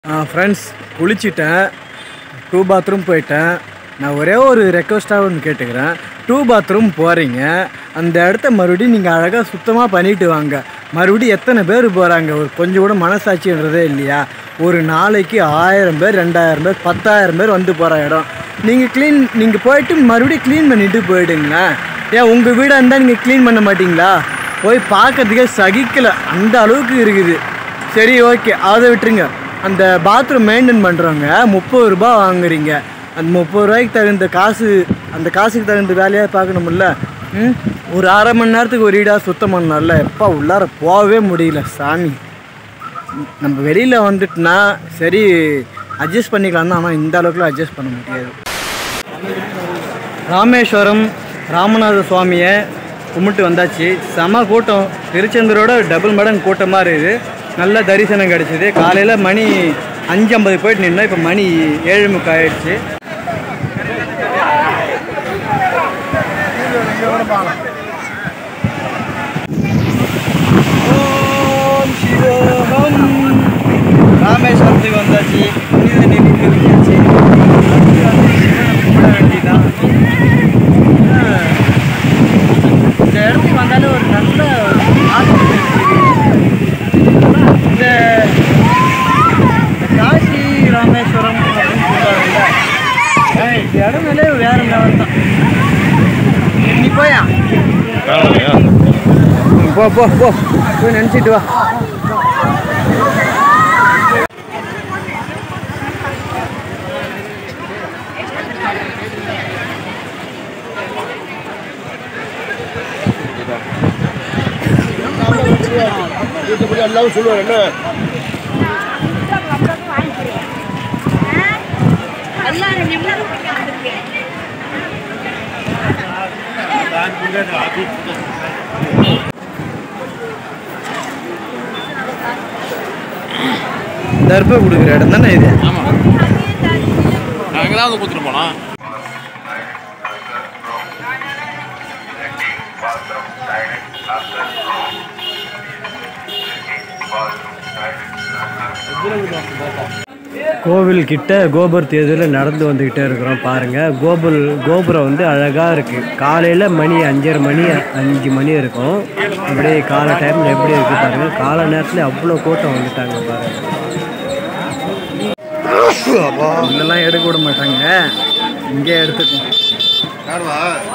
Friends குளிச்சிட்டேன் two bathroom போயிட்டேன் நான் ஒரே ஒரு ரெக்வஸ்ட்டாக ஒன்று கேட்டுக்கிறேன் டூ பாத்ரூம் போகிறீங்க அந்த இடத்த மறுபடியும் நீங்கள் அழகாக சுத்தமாக பண்ணிட்டு வாங்க மறுபடியும் எத்தனை பேர் போகிறாங்க ஒரு கொஞ்சம் கூட மனசாட்சின்றதே இல்லையா ஒரு நாளைக்கு ஆயிரம் பேர் ரெண்டாயிரம் பேர் பத்தாயிரம் பேர் வந்து போகிற இடம் நீங்கள் க்ளீன் நீங்கள் போயிட்டு மறுபடியும் க்ளீன் பண்ணிட்டு போயிடுங்களேன் ஏன் உங்கள் வீடாக இருந்தால் நீங்கள் க்ளீன் பண்ண மாட்டீங்களா போய் பார்க்கறதுக்கே சகிக்கலை அந்த அளவுக்கு இருக்குது சரி ஓகே அதை விட்டுருங்க அந்த பாத்ரூம் மெயின்டைன் பண்ணுறவங்க முப்பது ரூபாய் வாங்குறீங்க அந்த முப்பது ரூபாய்க்கு தகுந்த காசு அந்த காசுக்கு தகுந்த வேலையாக பார்க்கணுமில்ல ம் ஒரு அரை மணி நேரத்துக்கு ஒரு வீடாக சுத்தம் பண்ணலாம்ல எப்பா உள்ளார போகவே முடியல சாமி நம்ம வெளியில் வந்துட்டுனா சரி அட்ஜஸ்ட் பண்ணிக்கலாம் தான் ஆனால் இந்த அளவுக்குலாம் அட்ஜஸ்ட் பண்ண முடியாது ராமேஸ்வரம் ராமநாத சுவாமியை கும்பிட்டு வந்தாச்சு செம கூட்டம் திருச்செந்தூரோட டபுள் மடங்கு கூட்டமாக இருக்குது நல்ல தரிசனம் கிடச்சிது காலையில் மணி அஞ்சு ஐம்பது போயிட்டு நின்னோம் இப்போ மணி ஏழு முக்கால் ஆயிடுச்சு ஓம் சிவோகம் ராமேஸ்வரத்துக்கு வந்தாச்சு புனித நீர் இருந்துச்சு அடுத்து வந்து சிவனை கும்பிட வேண்டியதான் இந்த இடத்துக்கு வந்தாலே ஒரு நல்ல ஆசை இந்த இந்த காசி ராமேஸ்வரம் அப்படின்னு சொல்லுவாங்கல்ல ஏய், இந்த இடம்னாலே வேற லெவல் தான் நீ போயா போ போ போ போய் நினச்சிட்டு வா எல்லாம் சொல்லுவார் என்ன தர்ப கொடுக்குற இடம் தானே இது ஆமாம் நாங்கள் தான் வந்து கொடுத்துட்டு போனோம் கோவில் கிட்ட கோபுரத்து எதிரில் நடந்து வந்துக்கிட்டே இருக்கிறோம் பாருங்கள் கோபுர கோபுரம் வந்து அழகாக இருக்குது காலையில் மணி அஞ்சரை மணி அஞ்சு மணி இருக்கும் அப்படியே காலை டைமில் எப்படி இருக்குது பாருங்கள் காலை நேரத்தில் அவ்வளோ கூட்டம் வந்துட்டாங்க பாருங்கள் இதெல்லாம் எடுக்க விட மாட்டாங்க இங்கே எடுத்துக்கோம் யாருவா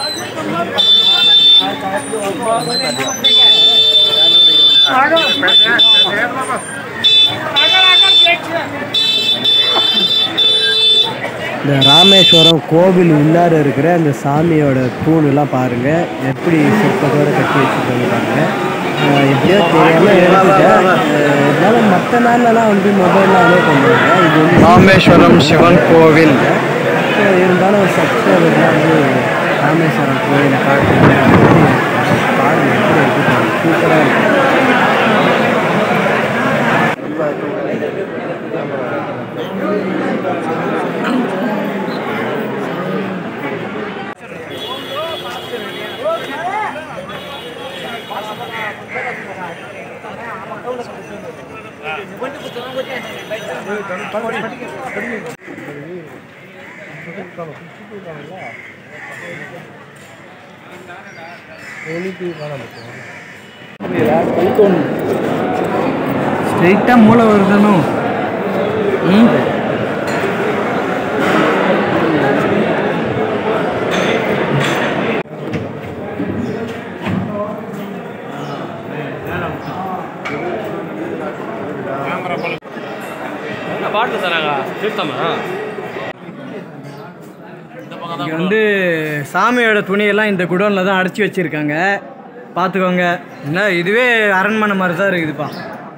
இந்த ராமேஸ்வரம் கோவில் உள்ளார இருக்கிற அந்த சாமியோட தூணுலாம் பாருங்க எப்படி சிற்பத்தோட கட்டி வச்சிருக்காங்க பாருங்க அஹ் எப்படியோ தெரியாம எடுத்துட்டேன் அஹ் இருந்தாலும் மற்ற நாள்லலாம் வந்து மொபைல்லாம் அலோவ் பண்ணுவாங்க இது வந்து ராமேஸ்வரம் சிவன் கோவில் அஹ் இருந்தாலும் ஒரு சப்ஸ்கிரைபர்லாம் வந்து ராமேஸ்வரம் கோயிலை காட்டுங்க பாருங்க எப்படி இருக்கு பாருங்க. சூப்பரா இருக்கு ஸ்ட்ரெயிட்டாக மூளை வருதனும் ம் பாட்டு தராங்க தீர்த்தமா இந்த பக்கம் இங்கே வந்து சாமியோட துணியெல்லாம் இந்த குடோனில் தான் அடைச்சி வச்சுருக்காங்க பார்த்துக்கோங்க என்ன இதுவே அரண்மனை மாதிரி தான் இருக்குதுப்பா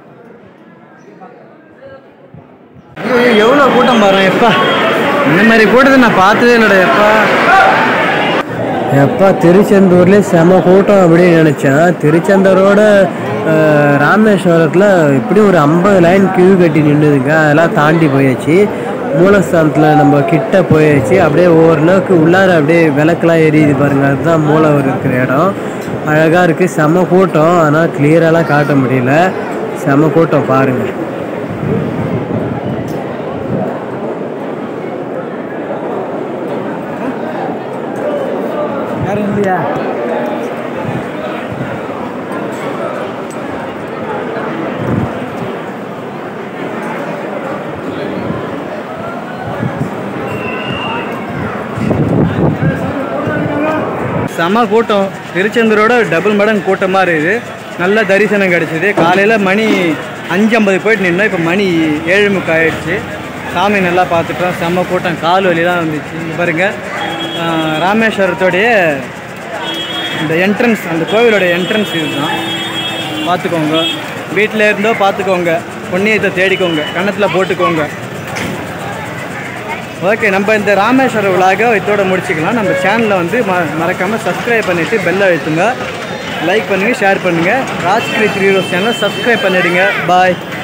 ஐயோ எவ்வளோ கூட்டம் பாரு எப்பா இந்த மாதிரி கூட்டத்தை நான் பார்த்ததே இல்லைடா எப்பா எப்பா திருச்செந்தூர்லேயே செம கூட்டம் அப்படின்னு நினச்சேன் திருச்செந்தூரோட அஹ், ராமேஸ்வரத்தில் இப்படி ஒரு ஐம்பது லைன் கியூ கட்டி நின்றுதுங்க அதெல்லாம் தாண்டி போயாச்சு மூலஸ்தானத்தில் நம்ம கிட்ட போயாச்சு அப்படியே ஒவ்வொரு நாளுக்கு உள்ளார அப்படியே விளக்கெல்லாம் எரியுது பாருங்க அதுதான் மூலவர் இருக்கிற இடம் அழகாக இருக்குது செம கூட்டம் ஆனால் கிளியரெல்லாம் காட்ட முடியல செம கூட்டம் பாருங்கள் இல்லையா செம கூட்டம் திருச்செந்தூரோட டபுள் மடங்கு கூட்டமாக இருக்குது நல்ல தரிசனம் கிடச்சிது காலையில் மணி அஞ்சு ஐம்பது போயிட்டு நின்னோம் இப்போ மணி ஏழு முக்கால் ஆயிடுச்சு சாமி நல்லா பார்த்துட்டோம் செம்ம கூட்டம் கால் வலிலாம் வந்துச்சு இங்க பாருங்க ஆஹ், ராமேஸ்வரத்தோடைய இந்த என்ட்ரன்ஸ் அந்த கோவிலோட என்ட்ரன்ஸ் இதுதான் பார்த்துக்கோங்க வீட்டில் இருந்தோ பார்த்துக்கோங்க புண்ணியத்தை தேடிக்கோங்க கன்னத்தில் போட்டுக்கோங்க ஓகே நம்ம இந்த ராமேஸ்வர விழாக இதோட முடிச்சுக்கலாம் நம்ம சேனலை வந்து ம மறக்காமல் சப்ஸ்கிரைப் பண்ணிவிட்டு பெல் அழுத்துங்க லைக் பண்ணுங்கள் ஷேர் பண்ணுங்கள் ராஜ்கிரி த்ரீ ரோஸ் சேனலை சப்ஸ்கிரைப் பண்ணிடுங்க பாய்